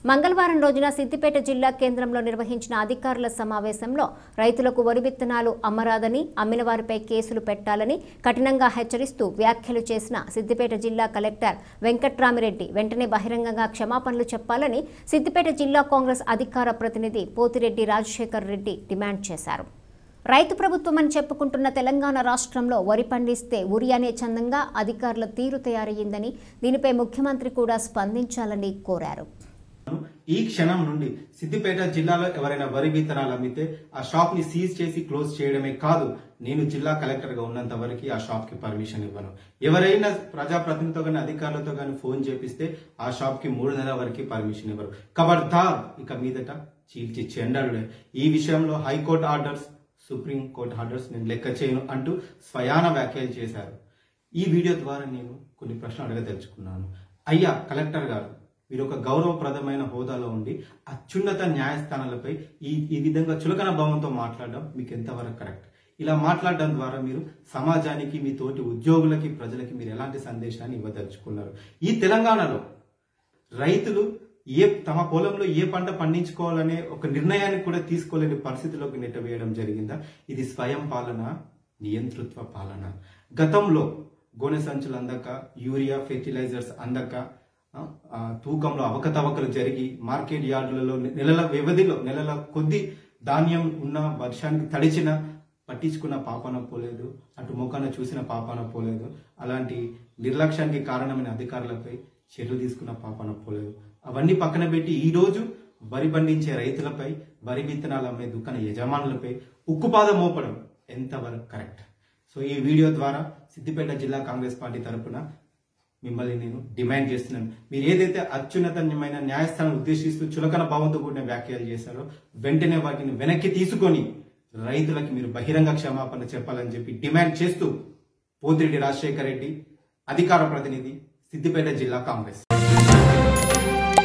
మంగళవారం రోజున సిద్దిపేట జిల్లా కేంద్రంలో నిర్వహించిన అధికారుల సమావేశంలో రైతులకు వరి విత్తనాలు అమ్మరాదని అమ్మిన వారిపై కేసులు పెట్టాలని కఠినంగా హెచ్చరిస్తూ వ్యాఖ్యలు చేసిన సిద్దిపేట జిల్లా కలెక్టర్ వెంకట్రామిరెడ్డి వెంటనే బహిరంగంగా క్షమాపణలు చెప్పాలని సిద్దిపేట జిల్లా కాంగ్రెస్ అధికార ప్రతినిధి పోతిరెడ్డి రాజశేఖర్ రెడ్డి డిమాండ్ చేశారు రైతు ప్రభుత్వం అని చెప్పుకుంటున్న తెలంగాణ రాష్ట్రంలో వరి పండిస్తే ఉరి అనే చందంగా అధికారుల తీరు తయారయ్యిందని దీనిపై ముఖ్యమంత్రి కూడా స్పందించాలని కోరారు ఈ క్షణం నుండి సిద్దిపేట జిల్లాలో ఎవరైనా వరి విత్తనాలు అమ్మితే ఆ షాప్ ని సీజ్ చేసి క్లోజ్ చేయడమే కాదు నేను జిల్లా కలెక్టర్ గా ఉన్నంత వరకు ఆ షాప్ కి పర్మిషన్ ఇవ్వను ఎవరైనా ప్రజాప్రతినిధితో కానీ అధికారులతో కానీ ఫోన్ చేపిస్తే ఆ షాప్ కి మూడు నెలల వరకు పర్మిషన్ ఇవ్వరు ఖబర్దార్ ఇక మీదట చీల్చి చెండాడు ఈ విషయంలో high court orders supreme court orders నేను లెక్క చేయను అంటూ స్వయాన వ్యాఖ్యలు చేశారు ఈ వీడియో ద్వారా నేను కొన్ని ప్రశ్నలు అడగదలుచుకున్నాను అయ్యా కలెక్టర్ గారు మీరు ఒక గౌరవప్రదమైన హోదాలో ఉండి అత్యున్నత న్యాయస్థానాలపై ఈ ఈ విధంగా చులకన భావంతో మాట్లాడడం మీకు ఎంతవరకు కరెక్ట్ ఇలా మాట్లాడడం ద్వారా మీరు సమాజానికి మీ తోటి ఉద్యోగులకి ప్రజలకి మీరు ఎలాంటి సందేశాన్ని ఇవ్వదలుచుకున్నారు ఈ తెలంగాణలో రైతులు ఏ తమ పొలంలో ఏ పంట పండించుకోవాలనే ఒక నిర్ణయాన్ని కూడా తీసుకోలేని పరిస్థితిలోకి నెట్టవేయడం జరిగిందా ఇది స్వయం పాలన నియంతృత్వ పాలన గతంలో గోనె సంచులు అందక యూరియా ఫెర్టిలైజర్స్ అందక ఆ, ఆ, తూకంలో అవకతవకలు జరిగి మార్కెట్ యార్డులలో నెలల వ్యవధిలో నెలల కొద్ది ధాన్యం ఉన్న వర్షానికి తడిచిన పట్టించుకున్న పాపన పోలేదు అటు ముఖాన చూసిన పాపన పోలేదు అలాంటి నిర్లక్ష్యానికి కారణమైన అధికారులపై చర్యలు తీసుకున్న పాపన పోలేదు అవన్నీ పక్కన పెట్టి ఈ రోజు వరి పండించే రైతులపై వరి విత్తనాలు అమ్మే దుకాణ యజమానులపై ఉక్కుపాదం మోపడం ఎంతవరకు కరెక్ట్ సో ఈ వీడియో ద్వారా సిద్దిపేట జిల్లా కాంగ్రెస్ పార్టీ తరపున మిమ్మల్ని నేను డిమాండ్ చేస్తున్నాను మీరు ఏదైతే అత్యున్నతమైన న్యాయస్థానం ఉద్దేశిస్తూ చులకన భావంతో కూడిన వ్యాఖ్యలు చేశారో వెంటనే వాటిని వెనక్కి తీసుకొని రైతులకి మీరు బహిరంగ క్షమాపణ చెప్పాలని చెప్పి డిమాండ్ చేస్తూ పోతిరెడ్డి రాజశేఖర రెడ్డి అధికార ప్రతినిధి సిద్దిపేట జిల్లా కాంగ్రెస్